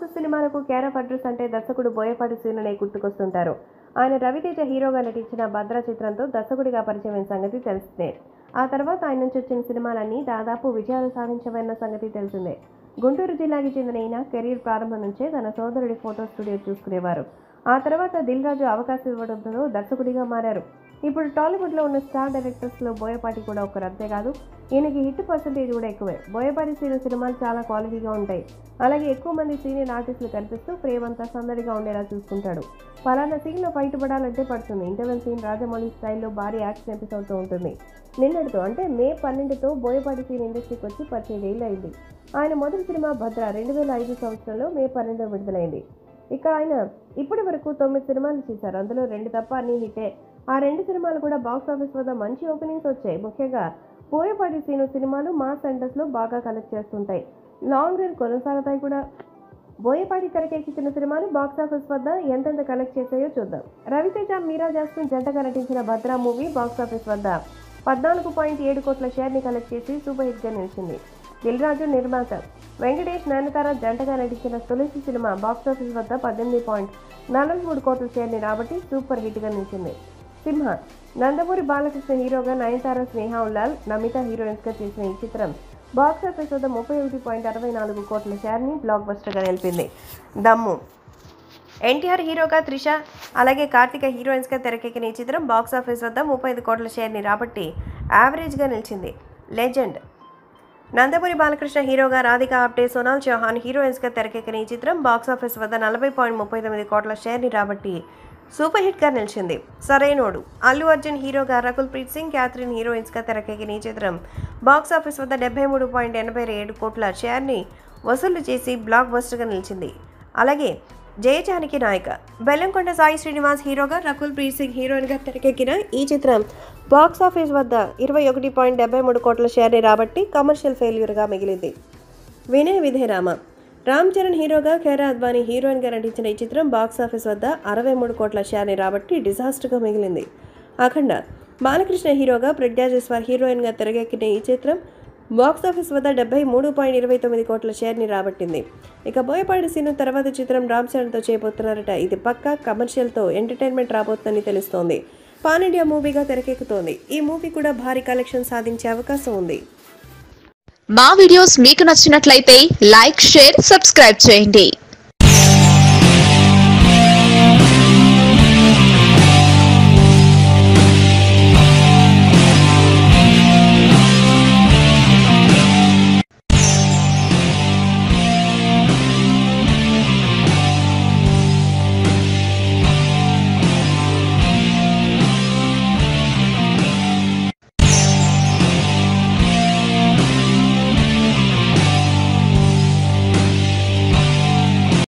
mass సినిమాలకు క్యారఫ్ address అంటే దర్శకుడు బోయపాటి శ్రీనునే గుర్తుకొస్తుంటారు ఆయన రవితేజ హీరోగా నటించిన భద్ర చిత్రంతో దర్శకుడిగా పరిచయమైన సంగతి తెలిసిందే ఆ తర్వాత ఆయన నుంచి వచ్చిన సినిమాలన్నీ దాదాపు విజయాలు సాధించవన్న సంగతి తెలిసిందే గుంటూరు జిల్లాకి చెందిన ఈయన కెరీర్ ప్రారంభం నుంచే తన సోదరుడి ఫోటో స్టూడియో చూసుకునేవారు ఆ తర్వాత దిల్ రాజు అవకాశం ఇవ్వడంతో దర్శకుడిగా మారారు ఇప్పుడు టాలీవుడ్లో ఉన్న స్టార్ డైరెక్టర్స్లో బోయపాటి కూడా ఒకరు అంతేకాదు ఈయనకి హిట్ పర్సంటేజ్ కూడా ఎక్కువే బోయపాటి సీను సినిమాలు చాలా క్వాలిటీగా ఉంటాయి అలాగే ఎక్కువ మంది సీనియర్ ఆర్టిస్టులు కనిపిస్తూ ప్రేమ్ అంతా సందడిగా ఉండేలా చూసుకుంటాడు పలానా సీన్లో ఫైట్ పడాలంటే పడుతుంది ఇంటర్వెల్ సీన్ రాజమౌళి స్టైల్లో భారీ యాక్షన్ ఎపిసోడ్తో ఉంటుంది నిన్నటితో అంటే మే పన్నెండుతో బోయపాటి సీన్ ఇండస్ట్రీకి వచ్చి పద్దెనిమిది ఏళ్ళు అయింది ఆయన మొదటి సినిమా భద్ర రెండు వేల ఐదు సంవత్సరంలో మే పన్నెండులో విడుదలైంది ఇక ఆయన ఇప్పటి వరకు తొమ్మిది సినిమాలు చేశారు అందులో రెండు తప్ప అన్ని హిట్టే ఆ రెండు సినిమాలు కూడా బాక్స్ ఆఫీస్ వద్ద మంచి ఓపెనింగ్స్ వచ్చాయి ముఖ్యంగా పోయపాటి సీను సినిమాలు మా సెంటర్స్లో బాగా కలెక్ట్ చేస్తుంటాయి లాంగ్ రన్ కొనసాగుతాయి కూడా బోయపాటి తెరకెక్కించిన సినిమాలు బాక్స్ ఆఫీస్ వద్ద ఎంతెంత కలెక్ట్ చేశాయో చూద్దాం రవితేజ మీరా జాస్మిన్ జంటగా నటించిన భద్రా మూవీ బాక్స్ ఆఫీస్ వద్ద పద్నాలుగు పాయింట్ ఏడు కోట్ల షేర్ని కలెక్ట్ చేసి సూపర్ హిట్గా నిలిచింది దిల్రాజు నిర్మాత వెంకటేష్ నయనతార జంటగా నటించిన తులసి సినిమా బాక్స్ ఆఫీస్ వద్ద పద్దెనిమిది పాయింట్ నలభై మూడు కోట్ల షేర్ని రాబట్టి సూపర్ హిట్గా నిలిచింది సింహ నందమూరి బాలకృష్ణ హీరోగా నయనతార స్నేహ ఉల్లాల్ నమిత హీరోయిన్స్గా చేసిన ఈ చిత్రం బాక్స్ ఆఫీస్ వద్ద ముప్పై ఒకటి పాయింట్ అరవై నాలుగు కోట్ల షేర్ని బ్లాక్ బస్టర్గా నిలిపింది దమ్ము ఎన్టీఆర్ హీరోగా త్రిష అలాగే కార్తిక హీరోయిన్స్గా తెరకెక్కిన ఈ చిత్రం బాక్స్ ఆఫీస్ వద్ద ముప్పై ఐదు కోట్ల షేర్ని రాబట్టి యావరేజ్గా నిలిచింది లెజెండ్ నందమూరి బాలకృష్ణ హీరోగా రాధిక ఆప్టే సోనాల్ చౌహాన్ హీరోయిన్స్గా తెరకెక్కిన ఈ చిత్రం బాక్స్ ఆఫీస్ వద్ద నలభై పాయింట్ ముప్పై తొమ్మిది కోట్ల షేర్ని రాబట్టి సూపర్ హిట్గా నిలిచింది సరైనోడు అల్లు అర్జున్ హీరోగా రకుల్ ప్రీత్ సింగ్ క్యాథరిన్ హీరోయిన్స్గా తెరకెక్కిన ఈ చిత్రం బాక్స్ ఆఫీస్ వద్ద డెబ్బై మూడు పాయింట్ ఎనభై ఏడు కోట్ల షేర్ని వసూలు చేసి బ్లాక్ బస్టర్గా నిలిచింది అలాగే జయజానికి నాయక బెల్లంకొండ సాయి శ్రీనివాస్ హీరోగా రకుల్ ప్రీత్ సింగ్ హీరోయిన్గా తెరకెక్కిన ఈ చిత్రం బాక్స్ ఆఫీస్ వద్ద ఇరవై ఒకటి పాయింట్ డెబ్బై మూడు కోట్ల షేర్ని రాబట్టి కమర్షియల్ ఫెయిల్యూర్గా మిగిలింది వినయ విధేరామ రామ్ చరణ్ హీరోగా ఖేరా అద్వానీ హీరోయిన్గా నటించిన ఈ చిత్రం బాక్స్ ఆఫీస్ వద్ద అరవై మూడు కోట్ల షేర్ని రాబట్టి డిజాస్టర్గా మిగిలింది అఖండ బాలకృష్ణ హీరోగా ప్రజ్ఞాజేశ్వర్ హీరోయిన్గా తెరకెక్కిన ఈ చిత్రం బాక్స్ ఆఫీస్ వద్ద డెబ్బై మూడు పాయింట్ ఇరవై తొమ్మిది కోట్ల షేర్ని రాబట్టింది ఇక బోయపాటి సీను తర్వాత చిత్రం రామ్ చరణ్తో చేయబోతున్నారట ఇది పక్కా కమర్షియల్తో ఎంటర్టైన్మెంట్ రాబోతుందని తెలుస్తోంది పాన్ ఇండియా మూవీగా తెరకెక్కుతోంది ఈ మూవీ కూడా భారీ కలెక్షన్ సాధించే అవకాశం ఉంది మా వీడియోస్ మీకు నచ్చినట్లయితే లైక్ షేర్ సబ్స్క్రైబ్ చేయండి